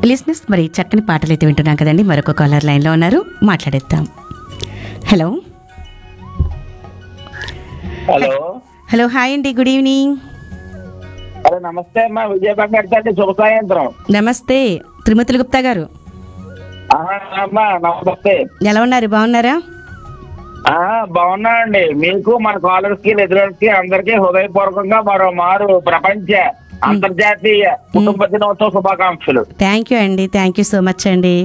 లిస్నెస్ మరి చక్కని పాటలు అయితే వింటున్నాం కదండి మరొక కాలర్ లైన్లో ఉన్నారు మాట్లాడేద్దాం హలో హలో హలో హాయ్ అండి గుడ్ ఈవినింగ్ హలో నమస్తే అమ్మా విజయబంగారు తల్లి శుభ సాయంత్రం నమస్తే త్రిమూర్తులు గుప్తా గారు ఆహా, అమ్మా నమస్తే ఎలా ఉన్నారు బాగున్నారా ఆ బాగున్నానండి మీకు మన కాలర్స్ కి లెజరర్స్ కి అందరికీ హృదయపూర్వకంగా మరో మారు ప్రపంచ అంతర్జాతీయ కుటుంబ దినోత్సవ శుభాకాంక్షలు థ్యాంక్ యూ అండి థ్యాంక్ యూ సో మచ్ అండి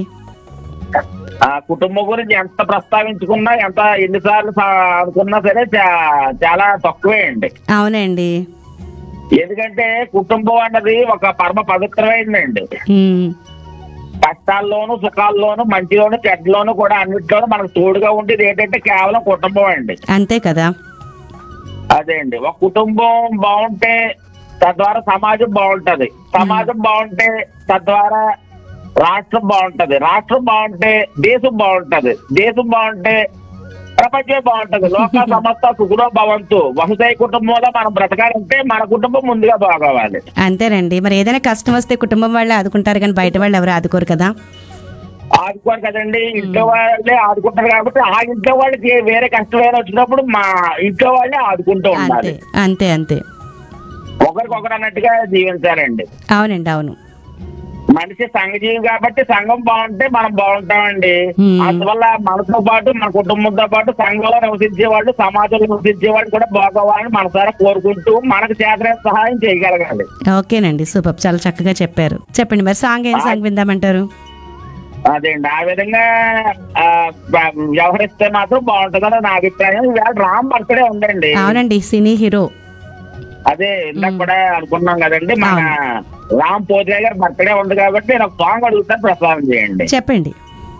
ఆ కుటుంబం గురించి ఎంత ప్రస్తావించుకున్నా ఎంత ఎన్నిసార్లు సా- అనుకున్నా సరే చా- చాలా తక్కువే అండి అవునండి ఎందుకంటే కుటుంబం అన్నది ఒక పరమ పవిత్రమైందండి ఉమ్, కష్టాల్లోను సుఖాల్లోను మంచిలోను చెడ్డలోను కూడా అన్నిట్లోనూ మనకు తోడుగా ఉండేది ఏంటంటే కేవలం కుటుంబం అండి అంతే కదా అదే అండి ఒక కుటుంబం బాగుంటే తద్వారా సమాజం బాగుంటది సమాజం బాగుంటే తద్వారా రాష్ట్రం బాగుంటది రాష్ట్రం బాగుంటే దేశం బాగుంటది దేశం బాగుంటే ప్రపంచం బాగుంటది లోక సమస్త సుఖులో భవంతు వసుదై కుటుంబంలో మనం బ్రతకాలంటే మన కుటుంబం ముందుగా బాగోవాలి అంతేనండి మరి ఏదైనా కష్టం వస్తే కుటుంబం వాళ్ళే ఆదుకుంటారు కానీ బయట వాళ్ళు ఎవరు ఆదుకోరు కదా ఆదుకోరు కదండి ఇంట్లో వాళ్ళే ఆదుకుంటారు కాబట్టి ఆ ఇంట్లో వాళ్ళకి వేరే కష్టమైన వచ్చినప్పుడు మా ఇంట్లో వాళ్ళే ఆదుకుంటూ అంతే ఉండాలి అంతే అంతే ఒకరికొకరు అన్నట్టుగా జీవించాలండి అవునండి అవును మనిషి సంఘజీవి కాబట్టి సంఘం బాగుంటే మనం బాగుంటామండి Hmm. అందువల్ల మనతో పాటు మన కుటుంబంతో పాటు సంఘంలో నివసించే వాళ్ళు సమాజంలో నివసించే వాళ్ళు కూడా బాగోవాలని మనసారా కోరుకుంటూ మనకు చేతనే సహాయం చేయగలగాలి ఓకేనండి సూపర్ చాలా చక్కగా చెప్పారు చెప్పండి మరి సాంగ్ ఏం సాంగ్ విందామంటారు అదేండి ఆ విధంగా ఆ, బ- వ్యవహరిస్తే మాత్రం బాగుంటుందని నా అభిప్రాయం ఇవాళ రామ్ బర్త్డే ఉందండి అవునండి సినీ హీరో అదే ఇందాక కూడా అనుకున్నాం కదండి మన రామ్ పోతే గారి బర్త్డే ఉంది కాబట్టి నేను ఒక సాంగ్ అడుగుతాను ప్రసాదం చేయండి చెప్పండి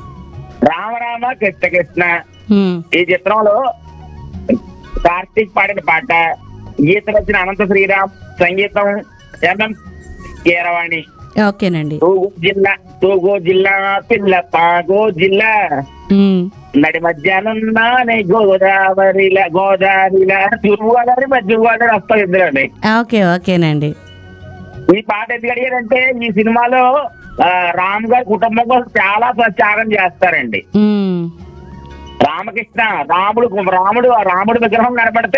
రామరామ కృష్ణ కృష్ణ ఉమ్, ఈ చిత్రంలో కార్తీక్ పాడిన పాట గీత వచ్చిన అనంత శ్రీరామ్ సంగీతం ఎంఎం కీరవాణి ఓకేనండి తూగు జిల్లా తూగు జిల్లా పిల్ల పాగో జిల్లా ఉమ్, నడి మధ్యాహ్నం గోదావరిలా గోదావరిలా తూర్పుగోదావరి మధ్య గోదావరి వస్తాయి ఇందులోని ఓకే ఓకేనండి ఈ పాట ఎందుకు అడిగారంటే ఈ సినిమాలో ఆ, రామ్ గారి కుటుంబం కోసం చాలా త్యాగం చేస్తారండి ఉమ్, రామకృష్ణ రాముడు రాముడు రాముడు విగ్రహం కనపడితే